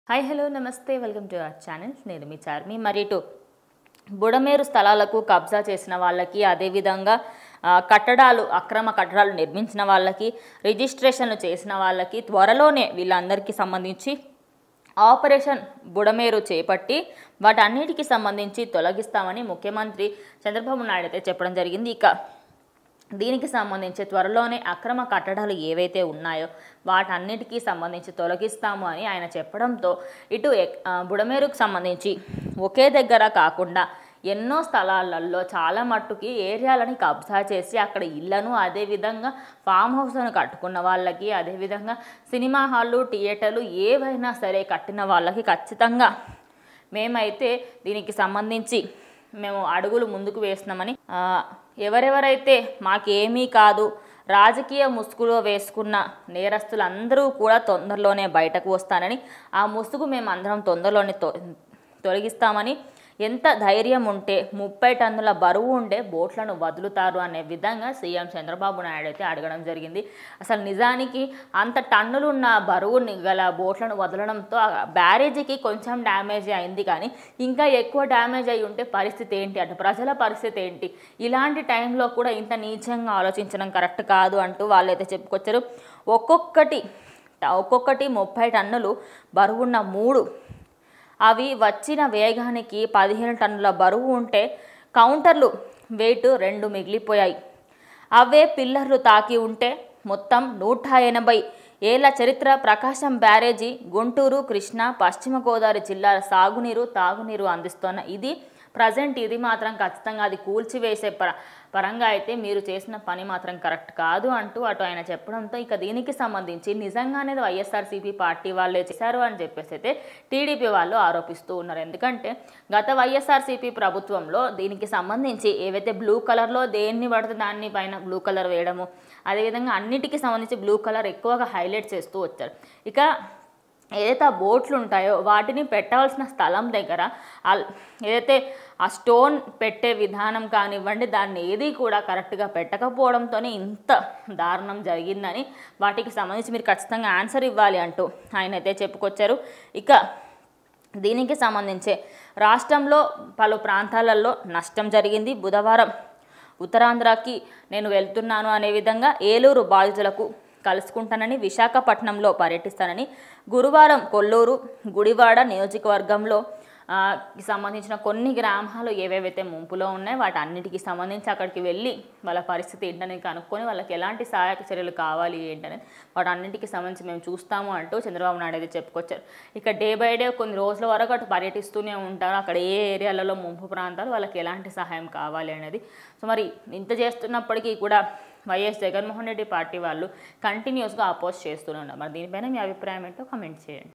hi hello నమస్తే welcome to our channel నేను మీ చార్మి మరి ఇటు బుడమేరు స్థలాలకు కబ్జా చేసిన వాళ్ళకి అదేవిధంగా ఆ, కట్టడాలు అక్రమ కట్టడాలు నిర్మించిన వాళ్ళకి రిజిస్ట్రేషన్లు చేసిన వాళ్ళకి త్వరలోనే వీళ్ళందరికీ సంబంధించి ఆపరేషన్ బుడమేరు చేపట్టి వాటన్నిటికీ సంబంధించి తొలగిస్తామని ముఖ్యమంత్రి చంద్రబాబు నాయుడు అయితే చెప్పడం జరిగింది ఇక దీనికి సంబంధించి త్వరలోనే అక్రమ కట్టడాలు ఏవైతే ఉన్నాయో వాటన్నిటికీ సంబంధించి తొలగిస్తాము అని ఆయన చెప్పడంతో ఇటు ఎక్- ఆ, బుడమేరుకు సంబంధించి ఒకే దగ్గర కాకుండా ఎన్నో స్థలాలలో చాలా మట్టుకి ఏరియాలని కబ్జా చేసి అక్కడ ఇళ్లను అదేవిధంగా ఫామ్ హౌస్లను కట్టుకున్న వాళ్ళకి అదేవిధంగా సినిమా హాళ్ళు థియేటర్లు ఏవైనా సరే కట్టిన వాళ్ళకి ఖచ్చితంగా మేమైతే దీనికి సంబంధించి మేము అడుగులు ముందుకు వేస్తున్నామని ఆ, ఎవరెవరైతే మాకేమీ కాదు రాజకీయ ముసుగులో వేసుకున్న నేరస్తులందరూ కూడా తొందరలోనే బయటకు వస్తానని ఆ ముసుగు మేము అందరం తొందరలోనే తొ తొలగిస్తామని ఎంత ధైర్యం ఉంటే ముప్పై టన్నుల బరువు ఉండే బోట్లను వదులుతారు అనే విధంగా సీఎం చంద్రబాబు నాయుడు అయితే అడగడం జరిగింది అసలు నిజానికి అంత టన్నులు ఉన్న బరువు గల బోట్లను వదలడంతో ఆ బ్యారేజీకి కొంచెం డ్యామేజ్ అయింది కానీ ఇంకా ఎక్కువ డ్యామేజ్ అయి ఉంటే పరిస్థితి ఏంటి అంటే ప్రజల పరిస్థితి ఏంటి ఇలాంటి టైంలో కూడా ఇంత నీచంగా ఆలోచించడం కరెక్ట్ కాదు అంటూ వాళ్ళైతే చెప్పుకొచ్చారు ఒక్కొక్కటి ఒక్కొక్కటి ముప్పై టన్నులు బరువున్న మూడు అవి వచ్చిన వేగానికి పదిహేను టన్నుల బరువు ఉంటే కౌంటర్లు వెయిట్ రెండు మిగిలిపోయాయి అవే పిల్లర్లు తాకి ఉంటే మొత్తం నూట ఎనభై ఏళ్ల చరిత్ర ప్రకాశం బ్యారేజీ గుంటూరు కృష్ణా పశ్చిమ గోదావరి జిల్లాల సాగునీరు తాగునీరు అందిస్తున్న ఇది ప్రజెంట్ ఇది మాత్రం ఖచ్చితంగా అది కూల్చివేసే పర పరంగా అయితే మీరు చేసిన పని మాత్రం కరెక్ట్ కాదు అంటూ అటు ఆయన చెప్పడంతో ఇక దీనికి సంబంధించి నిజంగానే వైఎస్ఆర్సీపీ పార్టీ వాళ్ళే చేశారు అని చెప్పేసి అయితే టీడీపీ వాళ్ళు ఆరోపిస్తూ ఉన్నారు ఎందుకంటే గత వైఎస్ఆర్సీపీ ప్రభుత్వంలో దీనికి సంబంధించి ఏవైతే బ్లూ కలర్లో దేన్ని పడితే దాన్ని పైన బ్లూ కలర్ వేయడము అదేవిధంగా అన్నిటికీ సంబంధించి బ్లూ కలర్ ఎక్కువగా హైలైట్ చేస్తూ వచ్చారు ఇక ఏదైతే ఆ బోట్లు ఉంటాయో వాటిని పెట్టవలసిన స్థలం దగ్గర అల్- ఏదైతే ఆ స్టోన్ పెట్టే విధానం కానివ్వండి దాన్ని ఏది కూడా కరెక్ట్గా పెట్టకపోవడంతోనే ఇంత దారుణం జరిగిందని వాటికి సంబంధించి మీరు ఖచ్చితంగా ఆన్సర్ ఇవ్వాలి అంటూ ఆయన అయితే చెప్పుకొచ్చారు ఇక దీనికి సంబంధించే రాష్ట్రంలో పలు ప్రాంతాలలో నష్టం జరిగింది బుధవారం ఉత్తరాంధ్రకి నేను వెళ్తున్నాను అనే విధంగా ఏలూరు బాధితులకు కలుసుకుంటానని విశాఖపట్నంలో పర్యటిస్తానని గురువారం కొల్లూరు గుడివాడ నియోజకవర్గంలో ఆ, కి సంబంధించిన కొన్ని గ్రామాలు ఏవేవైతే ముంపులో ఉన్నాయో వాటి అన్నిటికీ సంబంధించి అక్కడికి వెళ్ళి వాళ్ళ పరిస్థితి ఏంటని కనుక్కొని వాళ్ళకి ఎలాంటి సహాయక చర్యలు కావాలి ఏంటనేది వాటి అన్నింటికి సంబంధించి మేము చూస్తాము అంటూ చంద్రబాబు నాయుడు అయితే చెప్పుకొచ్చారు ఇక డే బై డే కొన్ని రోజుల వరకు అటు పర్యటిస్తూనే ఉంటారు అక్కడ ఏ ఏరియాలలో ముంపు ప్రాంతాలు వాళ్ళకి ఎలాంటి సహాయం కావాలి అనేది సో మరి ఇంత చేస్తున్నప్పటికీ కూడా వైఎస్ జగన్మోహన్ రెడ్డి పార్టీ వాళ్ళు కంటిన్యూస్గా అపోజ్ చేస్తూనే ఉన్నారు మరి దీనిపైన మీ అభిప్రాయం ఏంటో కమెంట్ చేయండి